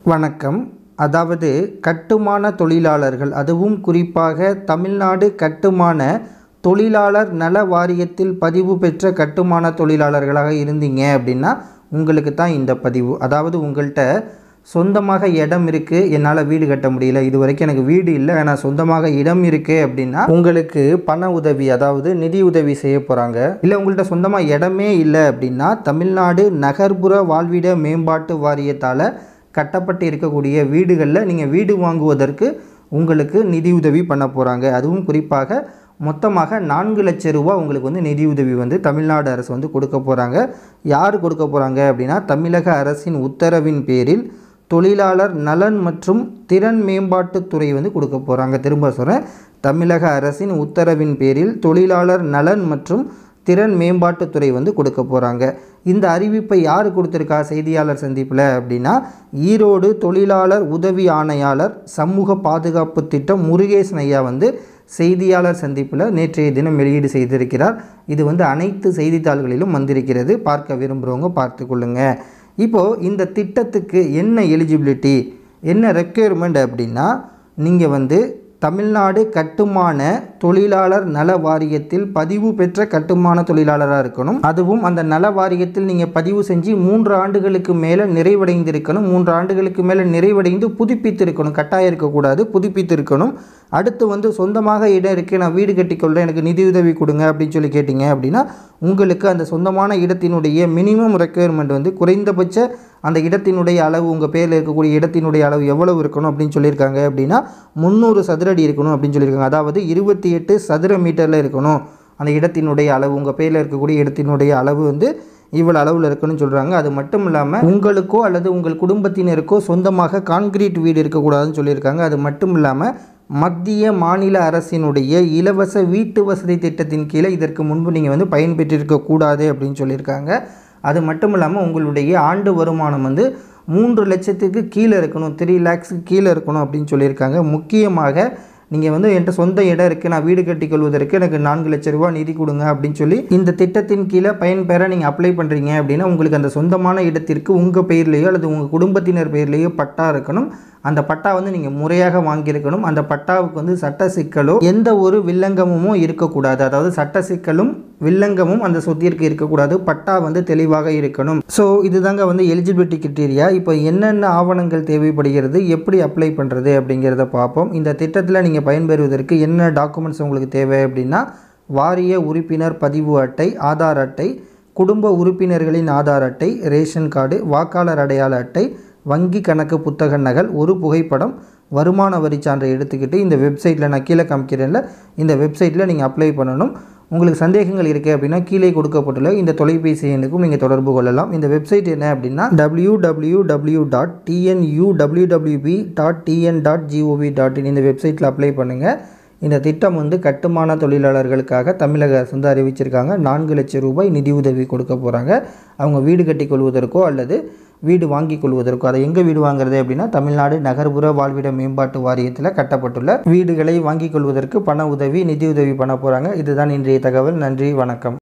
வணக்கம் அதாவது கட்டுமான தொழிலாளர்கள் அதுவும் குறிப்பாக தமிழ்நாடு கட்டுமான தொழிலாளர் நல வாரியத்தில் பதிவு பெற்ற கட்டுமான தொழிலாளர்களாக இருந்தீங்க அப்படின்னா உங்களுக்கு தான் இந்த பதிவு அதாவது உங்கள்கிட்ட சொந்தமாக இடம் இருக்குது என்னால் வீடு கட்ட முடியல இது வரைக்கும் எனக்கு வீடு இல்லை ஆனால் சொந்தமாக இடம் இருக்குது அப்படின்னா உங்களுக்கு பண உதவி அதாவது நிதி உதவி செய்ய போகிறாங்க இல்லை உங்கள்கிட்ட சொந்தமாக இடமே இல்லை அப்படின்னா தமிழ்நாடு நகர்ப்புற வாழ்விட மேம்பாட்டு வாரியத்தால் கட்டப்பட்டு இருக்கக்கூடிய வீடுகளில் நீங்கள் வீடு வாங்குவதற்கு உங்களுக்கு நிதியுதவி பண்ண போகிறாங்க அதுவும் குறிப்பாக மொத்தமாக நான்கு லட்சம் ரூபா உங்களுக்கு வந்து நிதியுதவி வந்து தமிழ்நாடு அரசு வந்து கொடுக்க போகிறாங்க யார் கொடுக்க போகிறாங்க அப்படின்னா தமிழக அரசின் உத்தரவின் பேரில் தொழிலாளர் நலன் மற்றும் திறன் மேம்பாட்டுத்துறை வந்து கொடுக்க போகிறாங்க திரும்ப சொல்கிறேன் தமிழக அரசின் உத்தரவின் பேரில் தொழிலாளர் நலன் மற்றும் திறன் மேம்பாட்டுத்துறை வந்து கொடுக்க போகிறாங்க இந்த அறிவிப்பை யார் கொடுத்துருக்கா செய்தியாளர் சந்திப்பில் அப்படின்னா ஈரோடு தொழிலாளர் உதவி ஆணையாளர் சமூக பாதுகாப்பு திட்டம் முருகேசன் ஐயா வந்து செய்தியாளர் சந்திப்பில் நேற்றைய தினம் வெளியீடு செய்திருக்கிறார் இது வந்து அனைத்து செய்தித்தாள்களிலும் வந்திருக்கிறது பார்க்க விரும்புகிறவங்க பார்த்து கொள்ளுங்க இப்போது இந்த திட்டத்துக்கு என்ன எலிஜிபிலிட்டி என்ன ரெக்குயர்மெண்ட் அப்படின்னா நீங்கள் வந்து தமிழ்நாடு கட்டுமான தொழிலாளர் நல வாரியத்தில் பதிவு பெற்ற கட்டுமான தொழிலாளராக இருக்கணும் அதுவும் அந்த நல வாரியத்தில் நீங்கள் பதிவு செஞ்சு மூன்று ஆண்டுகளுக்கு மேலே நிறைவடைந்திருக்கணும் மூன்று ஆண்டுகளுக்கு மேலே நிறைவடைந்து புதுப்பித்திருக்கணும் கட்டாயம் இருக்கக்கூடாது புதுப்பித்திருக்கணும் அடுத்து வந்து சொந்தமாக இடம் இருக்குது நான் வீடு கட்டிக்கொள்கிறேன் எனக்கு நிதியுதவி கொடுங்க அப்படின்னு சொல்லி கேட்டிங்க அப்படின்னா உங்களுக்கு அந்த சொந்தமான இடத்தினுடைய மினிமம் ரெக்குயர்மெண்ட் வந்து குறைந்தபட்ச அந்த இடத்தினுடைய அளவு உங்கள் பேரில் இருக்கக்கூடிய இடத்தினுடைய அளவு எவ்வளவு இருக்கணும் அப்படின்னு சொல்லியிருக்காங்க அப்படின்னா முந்நூறு சதுரடி இருக்கணும் அப்படின்னு சொல்லியிருக்காங்க அதாவது இருபத்தி எட்டு சதுர மீட்டரில் இருக்கணும் அந்த இடத்தினுடைய அளவு உங்கள் பேரில் இருக்கக்கூடிய இடத்தினுடைய அளவு வந்து இவ்வளோ அளவில் இருக்குன்னு சொல்கிறாங்க அது மட்டும் இல்லாமல் உங்களுக்கோ அல்லது உங்கள் குடும்பத்தினருக்கோ சொந்தமாக கான்கிரீட் வீடு இருக்கக்கூடாதுன்னு சொல்லியிருக்காங்க அது மட்டும் இல்லாமல் மத்திய மாநில அரசினுடைய இலவச வீட்டு வசதி திட்டத்தின் கீழே இதற்கு முன்பு நீங்கள் வந்து பயன்பெற்றிருக்கக்கூடாது அப்படின்னு சொல்லியிருக்காங்க அது மட்டும் இல்லாமல் உங்களுடைய ஆண்டு வருமானம் வந்து மூன்று லட்சத்துக்கு கீழே இருக்கணும் த்ரீ லேக்ஸுக்கு கீழே இருக்கணும் அப்படின்னு சொல்லியிருக்காங்க முக்கியமாக நீங்கள் வந்து என்கிட்ட சொந்த இடம் இருக்குது நான் வீடு கட்டி கொள்வதற்கு எனக்கு நான்கு லட்ச ரூபா நிதி கொடுங்க அப்படின்னு சொல்லி இந்த திட்டத்தின் கீழே பயன்பெற நீங்கள் அப்ளை பண்ணுறீங்க அப்படின்னா உங்களுக்கு அந்த சொந்தமான இடத்திற்கு உங்கள் பெயர்லேயோ அல்லது உங்கள் குடும்பத்தினர் பெயர்லேயோ பட்டா இருக்கணும் அந்த பட்டா வந்து நீங்கள் முறையாக வாங்கியிருக்கணும் அந்த பட்டாவுக்கு வந்து சட்ட சிக்கலோ எந்த ஒரு வில்லங்கமுமோ இருக்கக்கூடாது அதாவது சட்ட சிக்கலும் வில்லங்கமும் அந்த சொத்திற்கு இருக்கக்கூடாது பட்டா வந்து தெளிவாக இருக்கணும் ஸோ இதுதாங்க வந்து எலிஜிபிலிட்டி கிரிட்டீரியா இப்போ என்னென்ன ஆவணங்கள் தேவைப்படுகிறது எப்படி அப்ளை பண்ணுறது அப்படிங்கிறத பார்ப்போம் இந்த திட்டத்தில் நீங்கள் பயன்பெறுவதற்கு என்ன டாக்குமெண்ட்ஸ் உங்களுக்கு தேவை அப்படின்னா வாரிய உறுப்பினர் பதிவு அட்டை ஆதார் அட்டை குடும்ப உறுப்பினர்களின் ஆதார் அட்டை ரேஷன் கார்டு வாக்காளர் அடையாள அட்டை வங்கி கணக்கு புத்தக நகல் ஒரு புகைப்படம் வருமான வரி சான்றை எடுத்துக்கிட்டு இந்த வெப்சைட்டில் நான் கீழே காமிக்கிறேன்ல இந்த வெப்சைட்டில் நீங்கள் அப்ளை பண்ணணும் உங்களுக்கு சந்தேகங்கள் இருக்குது அப்படின்னா கீழே கொடுக்கப்பட்டுள்ள இந்த தொலைபேசி எண்ணுக்கும் நீங்கள் தொடர்பு கொள்ளலாம் இந்த வெப்சைட் என்ன அப்படின்னா W W W dot TNU WWB dot TN dot gov dot in இந்த வெப்சைட்டில் அப்ளை பண்ணுங்கள் இந்த திட்டம் வந்து கட்டுமான தொழிலாளர்களுக்காக தமிழக அரசு வந்து அறிவிச்சிருக்காங்க நான்கு லட்சம் ரூபாய் நிதியுதவி கொடுக்க போகிறாங்க அவங்க வீடு கட்டி கொள்வதற்கோ அல்லது வீடு வாங்கி கொள்வதற்கோ அதை எங்கே வீடு வாங்குறது அப்படின்னா தமிழ்நாடு நகர்ப்புற வாழ்விட மேம்பாட்டு வாரியத்தில் கட்டப்பட்டுள்ள வீடுகளை வாங்கி கொள்வதற்கு பண உதவி நிதியுதவி பண்ண போகிறாங்க இதுதான் இன்றைய தகவல் நன்றி வணக்கம்